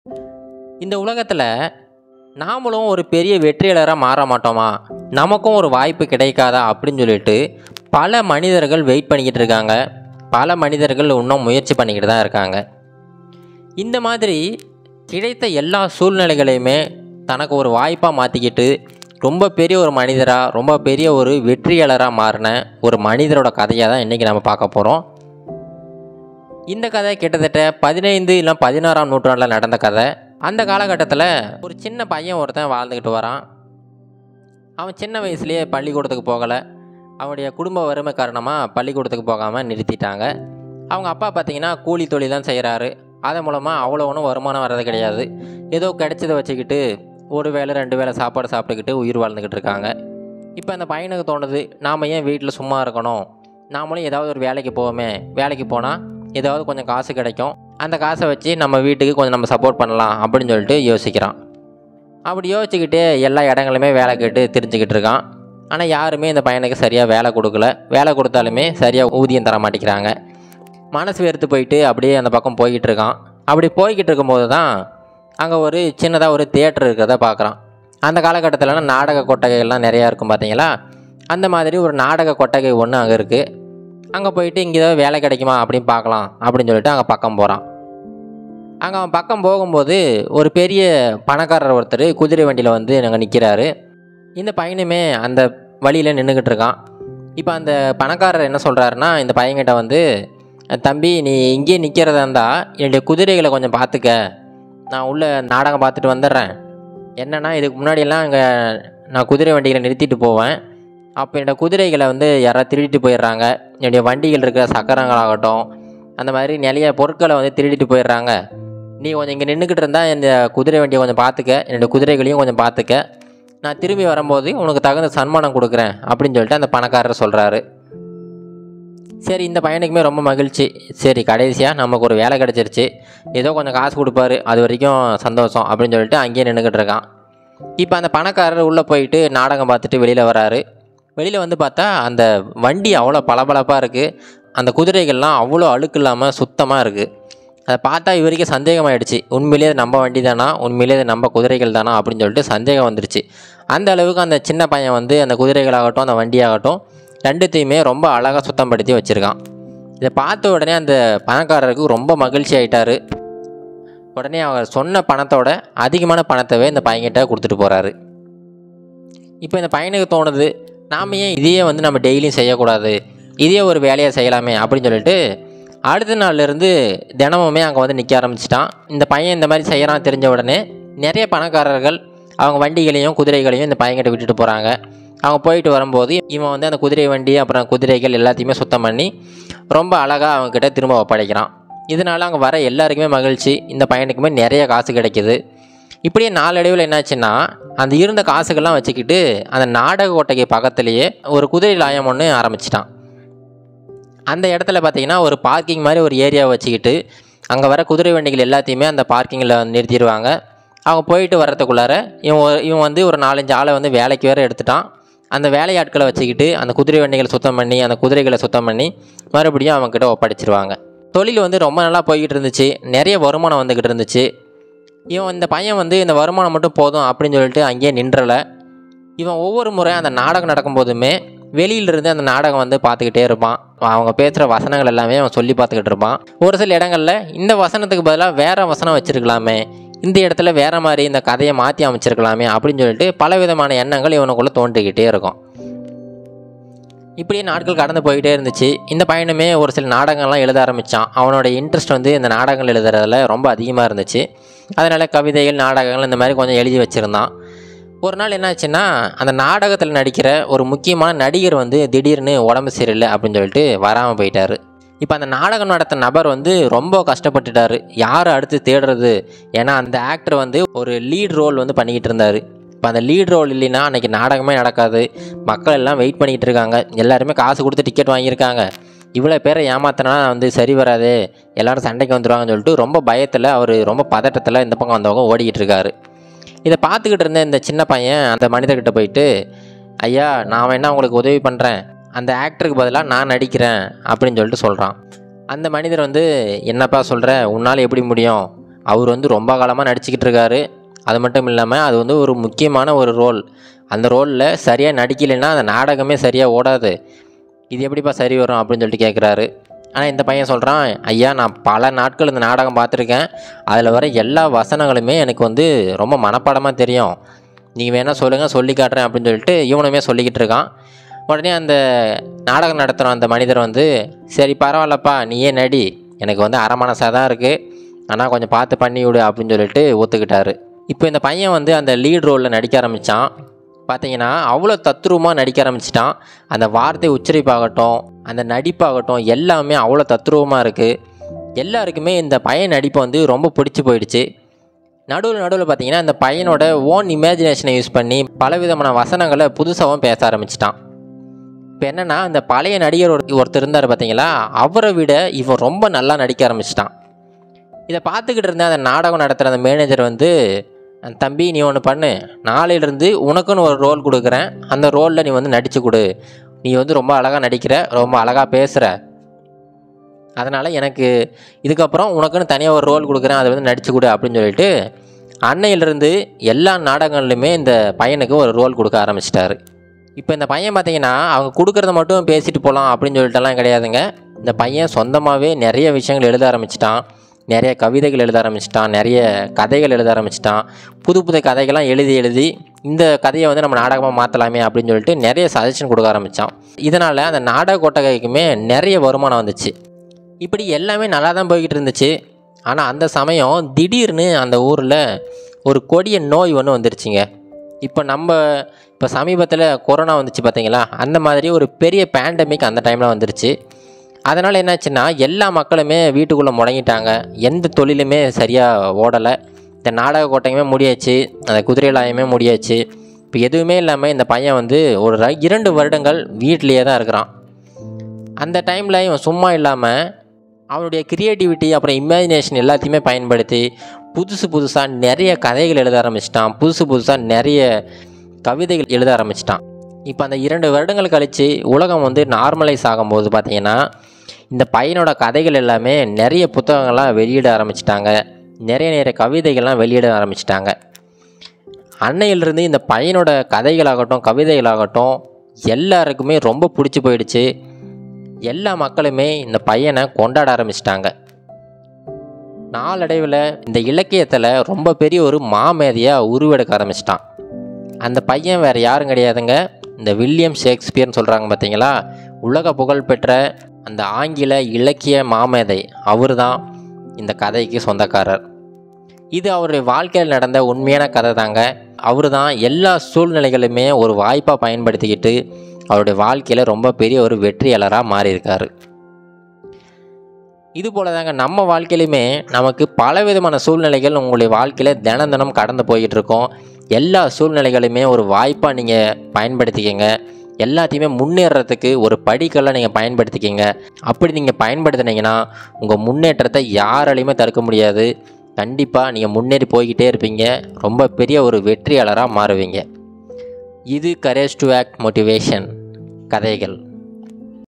இந்த உலகத்தில் நாமளும் ஒரு பெரிய வெற்றியாளராக மாற மாட்டோமா நமக்கும் ஒரு வாய்ப்பு கிடைக்காதா அப்படின்னு சொல்லிட்டு பல மனிதர்கள் வெயிட் பண்ணிக்கிட்டு இருக்காங்க பல மனிதர்கள் இன்னும் முயற்சி பண்ணிக்கிட்டு தான் இருக்காங்க இந்த மாதிரி கிடைத்த எல்லா சூழ்நிலைகளையுமே தனக்கு ஒரு வாய்ப்பாக மாற்றிக்கிட்டு ரொம்ப பெரிய ஒரு மனிதராக ரொம்ப பெரிய ஒரு வெற்றியாளராக மாறின ஒரு மனிதரோட கதையை தான் இன்றைக்கி நம்ம பார்க்க போகிறோம் இந்த கதை கிட்டத்தட்ட பதினைந்து இல்லை பதினாறாம் நூற்றாண்டில் நடந்த கதை அந்த காலகட்டத்தில் ஒரு சின்ன பையன் ஒருத்தன் வாழ்ந்துக்கிட்டு வரான் அவன் சின்ன வயசுலேயே பள்ளிக்கூடத்துக்கு போகலை அவனுடைய குடும்ப வறுமை காரணமாக பள்ளிக்கூடத்துக்கு போகாமல் நிறுத்திட்டாங்க அவங்க அப்பா பார்த்தீங்கன்னா கூலி தொழில் தான் செய்கிறாரு அதன் மூலமாக அவ்வளோ ஒன்றும் வருமானம் வர்றது கிடையாது ஏதோ கிடைச்சதை வச்சுக்கிட்டு ஒரு வேளை ரெண்டு வேளை சாப்பாடு சாப்பிட்டுக்கிட்டு உயிர் வாழ்ந்துக்கிட்டு இருக்காங்க இப்போ அந்த பையனுக்கு தோணுது நாம் ஏன் வீட்டில் சும்மா இருக்கணும் நாமளும் ஏதாவது ஒரு வேலைக்கு போவோமே வேலைக்கு போனால் ஏதாவது கொஞ்சம் காசு கிடைக்கும் அந்த காசை வச்சு நம்ம வீட்டுக்கு கொஞ்சம் நம்ம சப்போர்ட் பண்ணலாம் அப்படின்னு சொல்லிட்டு யோசிக்கிறான் அப்படி யோசிச்சுக்கிட்டே எல்லா இடங்களுமே வேலை கேட்டு தெரிஞ்சுக்கிட்டு இருக்கான் ஆனால் யாருமே இந்த பையனுக்கு சரியாக வேலை கொடுக்கல வேலை கொடுத்தாலுமே சரியாக ஊதியம் தர மாட்டேங்கிறாங்க மனசு வெறுத்து போயிட்டு அப்படியே அந்த பக்கம் போய்கிட்டு இருக்கான் அப்படி போய்கிட்டு இருக்கும்போது தான் அங்கே ஒரு சின்னதாக ஒரு தியேட்டர் இருக்கிறத பார்க்குறான் அந்த காலகட்டத்திலலாம் நாடக கொட்டகைகள்லாம் நிறையா இருக்கும் பார்த்தீங்களா அந்த மாதிரி ஒரு நாடக கொட்டகை ஒன்று அங்கே இருக்குது அங்கே போயிட்டு இங்கே ஏதாவது வேலை கிடைக்குமா அப்படின்னு பார்க்கலாம் அப்படின்னு சொல்லிட்டு அங்கே பக்கம் போகிறான் அங்கே அவன் பக்கம் போகும்போது ஒரு பெரிய பணக்காரர் ஒருத்தர் குதிரை வண்டியில் வந்து அங்கே நிற்கிறாரு இந்த பையனுமே அந்த வழியில் நின்றுக்கிட்டு இருக்கான் இப்போ அந்த பணக்காரர் என்ன சொல்கிறாருன்னா இந்த பையன்கிட்ட வந்து தம்பி நீ இங்கேயே நிற்கிறதா இருந்தால் என்னுடைய குதிரைகளை கொஞ்சம் பார்த்துக்க நான் உள்ள நாடகம் பார்த்துட்டு வந்துடுறேன் என்னென்னா இதுக்கு முன்னாடியெல்லாம் அங்கே நான் குதிரை வண்டிகளை நிறுத்திட்டு போவேன் அப்போ என்னோட குதிரைகளை வந்து யாராவது திருடிட்டு போயிடுறாங்க என்னுடைய வண்டிகள் இருக்கிற சக்கரங்களாகட்டும் அந்த மாதிரி நிறைய பொருட்களை வந்து திருடிட்டு போயிடுறாங்க நீ கொஞ்சம் இங்கே நின்றுக்கிட்டு இருந்தால் இந்த குதிரை வண்டியை கொஞ்சம் பார்த்துக்க என்னோடய குதிரைகளையும் கொஞ்சம் பார்த்துக்க நான் திரும்பி வரும்போது உனக்கு தகுந்த சன்மானம் கொடுக்குறேன் அப்படின்னு சொல்லிட்டு அந்த பணக்காரர் சொல்கிறாரு சரி இந்த பையனுக்குமே ரொம்ப மகிழ்ச்சி சரி கடைசியாக நமக்கு ஒரு வேலை கிடச்சிருச்சு ஏதோ கொஞ்சம் காசு கொடுப்பாரு அது வரைக்கும் சந்தோஷம் அப்படின்னு சொல்லிட்டு அங்கேயே நின்றுக்கிட்டு இருக்கான் இப்போ அந்த பணக்காரர் உள்ளே போயிட்டு நாடகம் பார்த்துட்டு வெளியில் வராரு வெளியில் வந்து பார்த்தா அந்த வண்டி அவ்வளோ பளபளப்பாக இருக்குது அந்த குதிரைகள்லாம் அவ்வளோ அழுக்கு இல்லாமல் சுத்தமாக இருக்குது அதை பார்த்தா இவருக்கே சந்தேகமாயிடுச்சு உண்மையிலேயே அது நம்ம வண்டி தானா உண்மையிலேயே அது நம்ம குதிரைகள் தானா அப்படின்னு சொல்லிட்டு சந்தேகம் வந்துருச்சு அந்த அளவுக்கு அந்த சின்ன பையன் வந்து அந்த குதிரைகளாகட்டும் அந்த வண்டியாகட்டும் ரெண்டுத்தையுமே ரொம்ப அழகாக சுத்தப்படுத்தி வச்சுருக்கான் இதை பார்த்த உடனே அந்த பணக்காரருக்கு ரொம்ப மகிழ்ச்சி ஆயிட்டாரு உடனே அவர் சொன்ன பணத்தோட அதிகமான பணத்தவே இந்த பையன்கிட்ட கொடுத்துட்டு போகிறாரு இப்போ இந்த பையனுக்கு தோணுது நாம் ஏன் இதையே வந்து நம்ம டெய்லியும் செய்யக்கூடாது இதே ஒரு வேலையை செய்யலாமே அப்படின்னு சொல்லிட்டு அடுத்த நாள்லேருந்து தினமுமே அங்கே வந்து நிற்க ஆரம்பிச்சிட்டான் இந்த பையன் இந்த மாதிரி செய்கிறான் தெரிஞ்ச உடனே நிறைய பணக்காரர்கள் அவங்க வண்டிகளையும் குதிரைகளையும் இந்த பையன்கிட்ட விட்டுட்டு போகிறாங்க அவங்க போயிட்டு வரும்போது இவன் வந்து அந்த குதிரை வண்டி அப்புறம் குதிரைகள் எல்லாத்தையுமே சுத்தம் பண்ணி ரொம்ப அழகாக அவங்கக்கிட்ட திரும்ப ஒப்படைக்கிறான் இதனால் அங்கே வர எல்லாருக்குமே மகிழ்ச்சி இந்த பையனுக்குமே நிறைய காசு கிடைக்கிது இப்படியே நாளடைவில் என்னாச்சுன்னா அந்த இருந்த காசுகள்லாம் வச்சுக்கிட்டு அந்த நாடக கொட்டகை பக்கத்துலேயே ஒரு குதிரை லாயம் ஒன்று ஆரம்பிச்சிட்டான் அந்த இடத்துல பார்த்தீங்கன்னா ஒரு பார்க்கிங் மாதிரி ஒரு ஏரியாவை வச்சுக்கிட்டு அங்கே வர குதிரை வண்டிகள் எல்லாத்தையுமே அந்த பார்க்கிங்கில் நிறுத்திடுவாங்க அவங்க போயிட்டு வர்றதுக்குள்ளார இவன் ஒரு- இவன் வந்து ஒரு நாலஞ்சு ஆளை வந்து வேலைக்கு வேறு எடுத்துட்டான் அந்த வேலையாட்களை வச்சுக்கிட்டு அந்த குதிரை வண்டிகளை சுத்தம் பண்ணி அந்த குதிரைகளை சுத்தம் பண்ணி மறுபடியும் அவங்கக்கிட்ட ஒப்படைச்சிருவாங்க தொழில் வந்து ரொம்ப நல்லா போய்கிட்டு இருந்துச்சு நிறைய வருமானம் வந்துக்கிட்டு இருந்துச்சு இவன் இந்த பையன் வந்து இந்த வருமானம் மட்டும் போதும் அப்படின்னு சொல்லிட்டு அங்கேயே நின்றலை இவன் ஒவ்வொரு முறை அந்த நாடகம் நடக்கும்போதுமே வெளியிலிருந்து அந்த நாடகம் வந்து பார்த்துக்கிட்டே இருப்பான் அவங்க பேசுகிற வசனங்கள் எல்லாமே அவன் சொல்லி பார்த்துக்கிட்டு இருப்பான் ஒரு சில இடங்களில் இந்த வசனத்துக்கு பதிலாக வேற வசனம் வச்சிருக்கலாமே இந்த இடத்துல வேற மாதிரி இந்த கதையை மாற்றி அமைச்சிருக்கலாமே அப்படின்னு சொல்லிட்டு பல விதமான எண்ணங்கள் இவனுக்குள்ளே தோன்றிக்கிட்டே இருக்கும் இப்படியே நாட்கள் கடந்து போயிட்டே இருந்துச்சு இந்த பையனுமே ஒரு சில நாடகங்கள்லாம் எழுத ஆரம்பித்தான் அவனோட இன்ட்ரெஸ்ட் வந்து இந்த நாடகங்கள் எழுதுறதுல ரொம்ப அதிகமாக இருந்துச்சு அதனால் கவிதைகள் நாடகங்கள் இந்த மாதிரி கொஞ்சம் எழுதி வச்சுருந்தான் ஒரு நாள் என்னாச்சுன்னா அந்த நாடகத்தில் நடிக்கிற ஒரு முக்கியமான நடிகர் வந்து திடீர்னு உடம்பு சரியில்லை அப்படின்னு சொல்லிட்டு வராமல் போயிட்டாரு இப்போ அந்த நாடகம் நடத்த நபர் வந்து ரொம்ப கஷ்டப்பட்டுட்டாரு யாரை அடுத்து தேடுறது ஏன்னா அந்த ஆக்டர் வந்து ஒரு லீட் ரோல் வந்து பண்ணிக்கிட்டு இருந்தார் இப்போ அந்த லீட் ரோல் இல்லைன்னா அன்றைக்கி நாடகமே நடக்காது மக்கள் எல்லாம் வெயிட் பண்ணிக்கிட்டு இருக்காங்க எல்லாருமே காசு கொடுத்து டிக்கெட் வாங்கியிருக்காங்க இவ்வளோ பேரை ஏமாத்தினா வந்து சரி வராது எல்லாரும் சண்டைக்கு வந்துடுவாங்கன்னு சொல்லிட்டு ரொம்ப பயத்தில் அவர் ரொம்ப பதட்டத்தில் இந்த பக்கம் வந்தவங்க ஓடிக்கிட்டு இருக்காரு இதை பார்த்துக்கிட்டு இருந்த இந்த சின்ன பையன் அந்த மனிதர்கிட்ட போயிட்டு ஐயா நான் வேணா உங்களுக்கு உதவி பண்ணுறேன் அந்த ஆக்டருக்கு பதிலாக நான் நடிக்கிறேன் அப்படின்னு சொல்லிட்டு சொல்கிறான் அந்த மனிதர் வந்து என்னப்பா சொல்கிற உன்னால் எப்படி முடியும் அவர் வந்து ரொம்ப காலமாக நடிச்சுக்கிட்டு இருக்காரு அது மட்டும் இல்லாமல் அது வந்து ஒரு முக்கியமான ஒரு ரோல் அந்த ரோலில் சரியாக நடிக்கலைன்னா அந்த நாடகமே சரியாக ஓடாது இது எப்படிப்பா சரி வரும் அப்படின்னு சொல்லிட்டு கேட்குறாரு ஆனால் இந்த பையன் சொல்கிறான் ஐயா நான் பல நாட்கள் இந்த நாடகம் பார்த்துருக்கேன் அதில் வர எல்லா வசனங்களுமே எனக்கு வந்து ரொம்ப மனப்பாடமாக தெரியும் நீங்கள் வேணால் சொல்லுங்கள் சொல்லி காட்டுறேன் அப்படின்னு சொல்லிட்டு இவனுமே சொல்லிக்கிட்டு இருக்கான் உடனே அந்த நாடகம் நடத்துகிற அந்த மனிதர் வந்து சரி பரவாயில்லப்பா நீயே நடி எனக்கு வந்து அரை மனசாக தான் இருக்குது ஆனால் கொஞ்சம் பார்த்து பண்ணி விடு அப்படின்னு சொல்லிட்டு ஒத்துக்கிட்டாரு இப்போ இந்த பையன் வந்து அந்த லீட் ரோலில் நடிக்க ஆரம்பித்தான் பார்த்தீங்கன்னா அவ்வளோ தத்ரூபமாக நடிக்க ஆரம்பிச்சிட்டான் அந்த வார்த்தை உச்சரிப்பாகட்டும் அந்த நடிப்பாகட்டும் எல்லாமே அவ்வளோ தத்ரூபமாக இருக்குது எல்லாருக்குமே இந்த பையன் நடிப்பு வந்து ரொம்ப பிடிச்சி போயிடுச்சு நடுவில் நடுவில் பார்த்தீங்கன்னா இந்த பையனோட ஓன் இமேஜினேஷனை யூஸ் பண்ணி பலவிதமான வசனங்களை புதுசாகவும் பேச ஆரம்பிச்சிட்டான் இப்போ என்னென்னா இந்த பழைய நடிகர் ஒரு ஒருத்தர் இருந்தார் பார்த்தீங்களா அவரை விட இவன் ரொம்ப நல்லா நடிக்க ஆரம்பிச்சிட்டான் இதை பார்த்துக்கிட்டு இருந்த அந்த நாடகம் நடத்துகிற அந்த மேனேஜர் வந்து தம்பி நீ ஒன்று பண்ணு நாளையிலேருந்து உனக்குன்னு ஒரு ரோல் கொடுக்குறேன் அந்த ரோலில் நீ வந்து நடித்து கொடு நீ வந்து ரொம்ப அழகாக நடிக்கிற ரொம்ப அழகாக பேசுகிற அதனால் எனக்கு இதுக்கப்புறம் உனக்குன்னு தனியாக ஒரு ரோல் கொடுக்குறேன் அதை வந்து நடிச்சு கொடு அப்படின்னு சொல்லிட்டு அன்னையிலிருந்து எல்லா நாடகங்கள்லையுமே இந்த பையனுக்கு ஒரு ரோல் கொடுக்க ஆரம்பிச்சிட்டாரு இப்போ இந்த பையன் பார்த்தீங்கன்னா அவங்க கொடுக்குறத மட்டும் பேசிட்டு போகலாம் அப்படின்னு சொல்லிட்டுலாம் கிடையாதுங்க இந்த பையன் சொந்தமாகவே நிறைய விஷயங்கள் எழுத ஆரம்பிச்சிட்டான் நிறைய கவிதைகள் எழுத ஆரம்பிச்சிட்டான் நிறைய கதைகள் எழுத ஆரம்பிச்சிட்டான் புது புது கதைகள்லாம் எழுதி எழுதி இந்த கதையை வந்து நம்ம நாடகமாக மாற்றலாமே அப்படின்னு சொல்லிட்டு நிறைய சஜஷன் கொடுக்க ஆரம்பித்தான் இதனால் அந்த நாடக கொட்டகைக்குமே நிறைய வருமானம் வந்துச்சு இப்படி எல்லாமே நல்லா தான் போய்கிட்டு இருந்துச்சு ஆனால் அந்த சமயம் திடீர்னு அந்த ஊரில் ஒரு கொடிய நோய் ஒன்று வந்துருச்சுங்க இப்போ நம்ம இப்போ சமீபத்தில் கொரோனா வந்துச்சு பார்த்தீங்களா அந்த மாதிரி ஒரு பெரிய பேண்டமிக் அந்த டைமில் வந்துருச்சு அதனால் என்னாச்சுன்னா எல்லா மக்களுமே வீட்டுக்குள்ளே முடங்கிட்டாங்க எந்த தொழிலுமே சரியாக ஓடலை இந்த நாடக கோட்டையுமே முடியாச்சு அந்த குதிரைலாயமே முடியாச்சு இப்போ எதுவுமே இல்லாமல் இந்த பையன் வந்து ஒரு ர- இரண்டு வருடங்கள் வீட்டிலேயே தான் இருக்கிறான் அந்த டைமில் இவன் சும்மா இல்லாமல் அவனுடைய கிரியேட்டிவிட்டி அப்புறம் இமேஜினேஷன் எல்லாத்தையுமே பயன்படுத்தி புதுசு புதுசாக நிறைய கதைகள் எழுத ஆரம்பிச்சிட்டான் புதுசு புதுசாக நிறைய கவிதைகள் எழுத ஆரம்பிச்சிட்டான் இப்போ அந்த இரண்டு வருடங்கள் கழித்து உலகம் வந்து நார்மலைஸ் ஆகும்போது பார்த்தீங்கன்னா இந்த பையனோட கதைகள் எல்லாமே நிறைய புத்தகங்கள்லாம் வெளியிட ஆரம்பிச்சிட்டாங்க நிறைய நிறைய கவிதைகள்லாம் வெளியிட ஆரம்பிச்சிட்டாங்க அன்னையிலிருந்து இந்த பையனோட கதைகளாகட்டும் கவிதைகளாகட்டும் எல்லாருக்குமே ரொம்ப பிடிச்சி போயிடுச்சு எல்லா மக்களுமே இந்த பையனை கொண்டாட ஆரம்பிச்சிட்டாங்க நாளடைவில் இந்த இலக்கியத்தில் ரொம்ப பெரிய ஒரு மாமேதையாக உருவெடுக்க ஆரம்பிச்சிட்டான் அந்த பையன் வேறு யாரும் கிடையாதுங்க இந்த வில்லியம் ஷேக்ஸ்பியர்னு சொல்கிறாங்க பார்த்தீங்களா உலக புகழ்பெற்ற அந்த ஆங்கில இலக்கிய மாமேதை அவர் தான் இந்த கதைக்கு சொந்தக்காரர் இது அவருடைய வாழ்க்கையில் நடந்த உண்மையான கதை தாங்க அவர் தான் எல்லா சூழ்நிலைகளுமே ஒரு வாய்ப்பாக பயன்படுத்திக்கிட்டு அவருடைய வாழ்க்கையில் ரொம்ப பெரிய ஒரு வெற்றியாளராக மாறியிருக்காரு இது போல தாங்க நம்ம வாழ்க்கையிலுமே நமக்கு பல விதமான சூழ்நிலைகள் உங்களுடைய வாழ்க்கையில் தினம் தினம் கடந்து போய்கிட்டு இருக்கோம் எல்லா சூழ்நிலைகளுமே ஒரு வாய்ப்பாக நீங்கள் பயன்படுத்திக்கங்க எல்லாத்தையுமே முன்னேறதுக்கு ஒரு படிக்கல்ல நீங்கள் பயன்படுத்திக்கிங்க அப்படி நீங்கள் பயன்படுத்தினீங்கன்னா உங்கள் முன்னேற்றத்தை யாராலையுமே தடுக்க முடியாது கண்டிப்பாக நீங்கள் முன்னேறி போய்கிட்டே இருப்பீங்க ரொம்ப பெரிய ஒரு வெற்றியாளராக மாறுவீங்க இது கரேஜ் டு ஆக்ட் மோட்டிவேஷன் கதைகள்